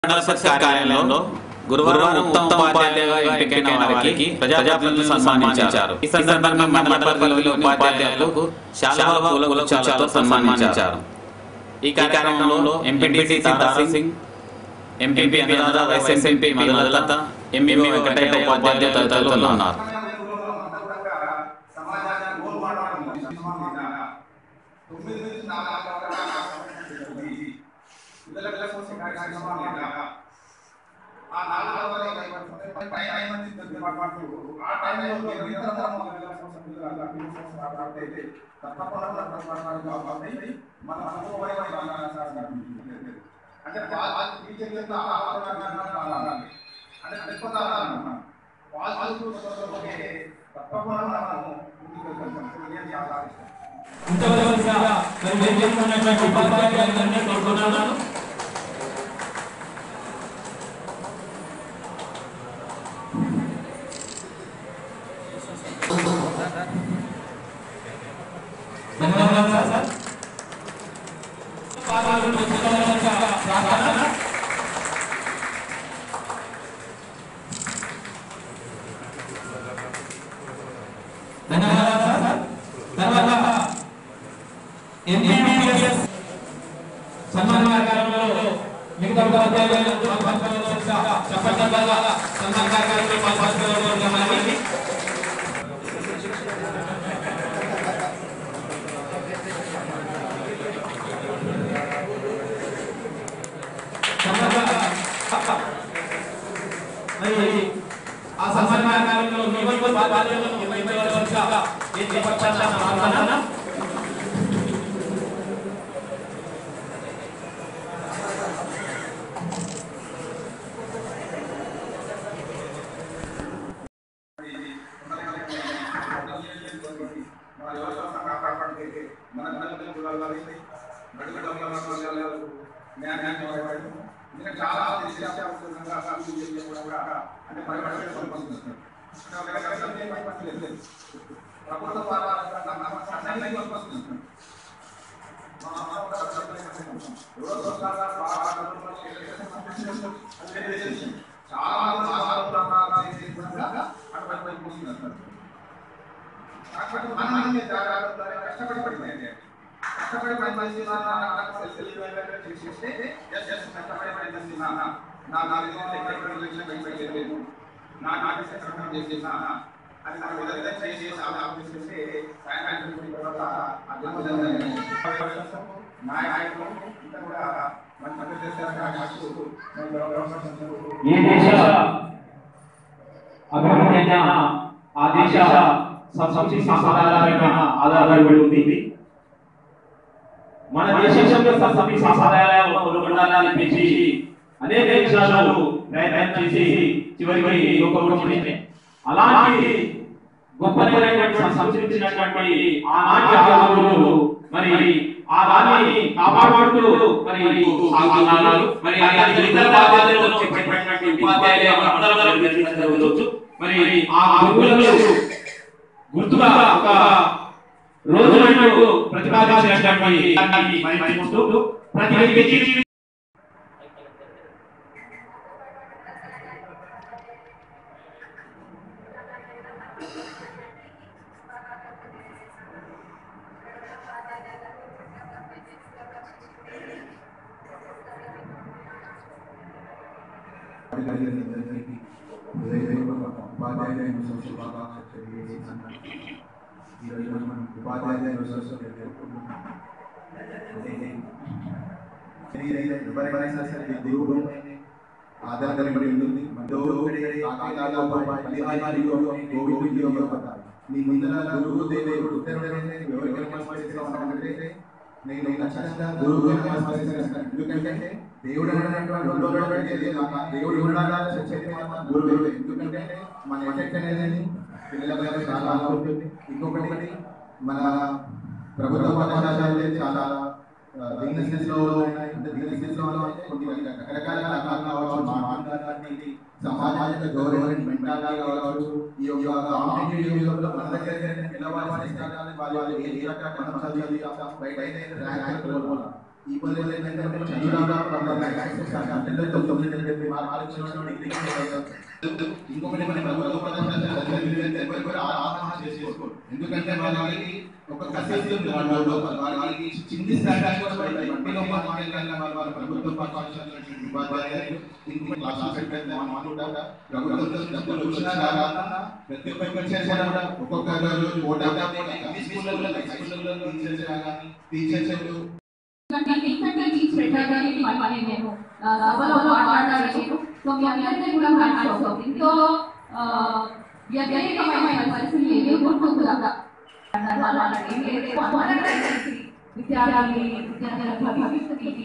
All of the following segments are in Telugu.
మండల పరిషత్ కార్యాలయంలో గురువారం ఉత్తమ ఉపాధ్యాయులుగా ఎంపికైన వారికి ప్రజాప్రతినిధులు సన్మానించారు ఈ సందర్భంగా మండల పరిధిలోని ఉపాధ్యాయులకు శాలువా పూల గుచ్చాలతో సన్మానించారు ఈ కార్యక్రమంలో MPTC Tara Singh MPP Anuradha vice MP Madhulatha ME Venkataiah ఉపాధ్యాయులు తదితరులు ఉన్నారు సమాజాన్ని గోల్మాడడం తొమ్మిది నుంచి నాలుగు పిల్లల పిల్లల కోసం కార్యక్రమాలు లేక ఆ నాలుగు వందల పై ఐదు మంది డిపార్ట్మెంట్ ఆ టైంలో నిరంతరం పిల్లల కోసం పిల్లల అభివృద్ధి కోసం కాబట్టి తప్పకుండా డిపార్ట్మెంట్ కాబట్టి మన అనుభవమైన అంటే వాళ్ళు టీచర్ యొక్క ఆలోచన అంటే దృక్పథాలు వాళ్ళు తప్పకుండా మనము ముందుకు వెళ్తాం నేను చాలా ఇష్టం ఇంతవరకుగా మరి వేదికగా ఉపాధ్యాయులందరినీ కోరుతున్నాను ధన్యవాదాలు సార్ పాల్గొన్న మిత్రులందరికీ ప్రార్థన ధన్యవాదాలు సార్ తర్వాత ఎంబీబీఎస్ సన్మాన కార్యక్రమంలో మిగతా ఉపాధ్యాయులను పాల్గొనవలసిందిగా చెప్పండి సన్మాన కార్యక్రమంలో పాల్గొనవలసిందిగా మనవి మరి ఆ సన్మాన కార్యక్రమంలో మిగతా ఉపాధ్యాయులను నిర్వహించవలసిందిగా ఈ చెప్పండి ప్రార్థన మన వ్యవస్థను కాపాడుకుంటే మన పిల్లలు చూడాలి బడుగు డబ్బులు న్యాయం ఇంకా చాలా దేశాత్మకంగా అభివృద్ధి కూడా అంటే పరిపడి పంపిస్తున్నారు ప్రభుత్వ పాలన పంపిస్తున్నారు చాలా కాకపోతే మనమే జాగ్రత్త కష్టపడి పడిపోయింది కష్టపడి పని చేస్తున్నా నాకు సెల్ఫ్ చేస్తే ఎస్ ఎస్ కష్టపడి పని చేస్తున్నా నా నా విధంగా ఎక్కడ వెళ్ళిన బయటలేదు నా నాటి సెక్రటరీ చేసేసిన అది నాకు విధంగా చేసి ఆఫీస్ చేస్తే సాయంత్రం తర్వాత అర్థం నాయకులు ఇంకా కూడా మన మధ్య చేస్తారు ఏ దేశ అభివృద్ధి అయినా ఆ దేశ సంస్కృతి సాంప్రదాయాలపైన ఆధారపడి ఉంటుంది మన దేశంలో సంస్కృతి సాంప్రదాయాలను ఉండాలని పెంచి అనేక దేశాలు ప్రయత్నం చేసి చివరికి లోకముడిని అలాంటి గొప్పదైనటువంటి సంస్కృతించినటువంటి ఆనాటి ఆలోచనలు మరి ఆ దాన్ని కాపాడుతూ మరి సాగుతున్నారు మరి అది ఇతర బాధ్యతలను చెప్పినటువంటి ఉపాధ్యాయులు అందరూ నిర్వహించవచ్చు మరి ఆ గురువులకు గుర్తుగా ఒక రోజు నాడు ప్రతిపాదించినటువంటి దాన్ని స్మరించుకుంటూ ప్రతి వ్యక్తి ఉపాధ్యాయుల శుభాకాంక్షలు తెలియజేస్తున్నాను ఈరోజు మనం ఉపాధ్యాయుల దినోత్సవం జరుపుకుంటున్నాం ఎవరైనా సరే దేవుడు ఆధారపడి ఉంటుంది దేవుడే ఆకాశాలపై పదిహారు గోవిందుడి యోగపడ్డారు నీ ముందర గురువు దేవుడు ఉత్తరుడైన ఎవరికి నమస్కరిస్తామంటే నేను ఖచ్చితంగా గురువుగా నమస్కరిస్తాను ఎందుకంటే దేవుడు అనేటువంటి రెండో తెలియదు దేవుడు ఉండాలని చెప్పేది మాత్రం గురువు ఎందుకంటే మన ఎఫెక్ట్ అనేది పిల్లల మీద చాలా ఉంటుంది ఇంకొకటి మన ప్రభుత్వ పాఠశాలలు చాలా బిజినెస్ లో ఉన్నాయి అంటే బిజినెస్ లో అంటే కొన్ని రకరకాల రకాలు కావచ్చు మాట్లాడడానికి సమాజానికి గౌరవం మెంటాలిటీ కావచ్చు ఈ యొక్క కాంపిటేటివ్ యుగంలో మన దగ్గర నిలబడాల్సిన స్థానాన్ని వాళ్ళు ఏ రకంగా మనం చదివి బయట అయితే ర్యాంక్ ఈ పనులు ఏంటంటే మనం చదువురాగా మన యాక్సెస్ అంటే తొమ్మిది ఎనిమిది మార్కులు డిగ్రీ ఇంకొకటి మనం ఆత్మహత్య చేసుకోరు ఎందుకంటే వాళ్ళకి ఒక కసి ఉంది వాళ్ళ లోపల వాళ్ళకి చిన్ని స్థాయి కూడా మట్టిలో మాట్లాడాలి వాళ్ళ ప్రభుత్వ పాఠశాలలో ఉపాధ్యాయులు ఇంటి క్లాసులు పెట్టేది మనం కూడా ప్రభుత్వం డబ్బులు వచ్చినా రాకుండా ప్రతి ఒక్క చేసినా కూడా ఒక్కొక్క రోజు ఓటా ఇంగ్లీష్ స్కూళ్ళలో హై స్కూళ్ళలో టీచర్స్ కానీ టీచర్స్ నేను సభలో మాట్లాడలేదు సో మీ అందరికీ కూడా హ్యాండ్స్ ఆఫ్ ఎంతో వ్యతిరేకమైన పరిస్థితులు ఎదుర్కొంటుందా విద్యార్థి విద్యార్థుల భవిష్యత్తుకి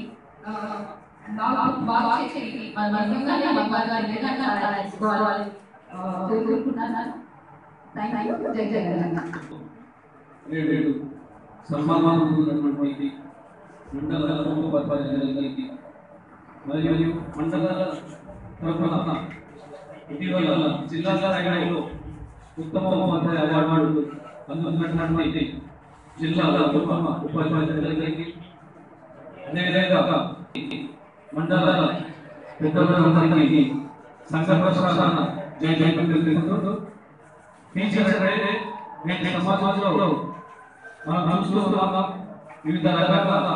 బాగా చేసి మన నిజంగానే మన నిజంగా తీసుకోవాలి కోరుకుంటున్నాను థ్యాంక్ యూ జై జై తెలంగాణ నేడు సన్మానం పొందినటువంటి మండల ఉపాధ్యాయులకి మరియు మండల తరఫున ఇటీవల జిల్లా స్థాయిలో ఉత్తమ ఉపాధ్యాయ అవార్డు అందుకున్నటువంటి జిల్లాల ఉత్తమ ఉపాధ్యాయులకి అదేవిధంగా మండల పెద్దలందరికీ సంఘ ప్రసారణ జై జై తెలుపుతూ టీచర్స్ అంటే నేటి సమాజంలో మనం చూస్తున్నాం వివిధ రకాల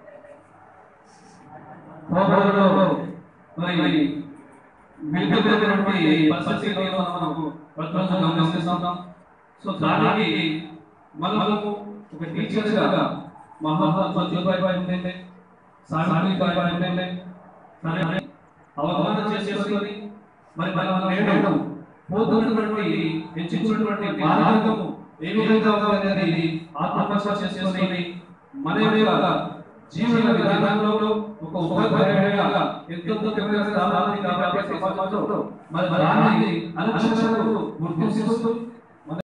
పోరాటాలలో మరి వెలుగుతున్నటువంటి పరిస్థితుల్లో మనము ప్రతిరోజు గమనిస్తున్నాం సో దానికి మనము ఒక టీచర్ గా మహాత్మా జ్యోతిబాయి ఉండే సావిత్రిబాయి ఉండే సరే అవగాహన చేసుకొని మరి మనం నేడు పోతున్నటువంటి ఎంచుకున్నటువంటి మార్గము ఏ విధంగా ఉందనేది ఆత్మవిశ్వాసం చేసుకొని మన యొక్క జీవన విధానంలో ఒక ఉపాధ్యాయుడిగా ఎంతో స్థానాన్ని కాబట్టి సమాజంలో మరి దాన్ని అనుక్షణము గుర్తిస్తూ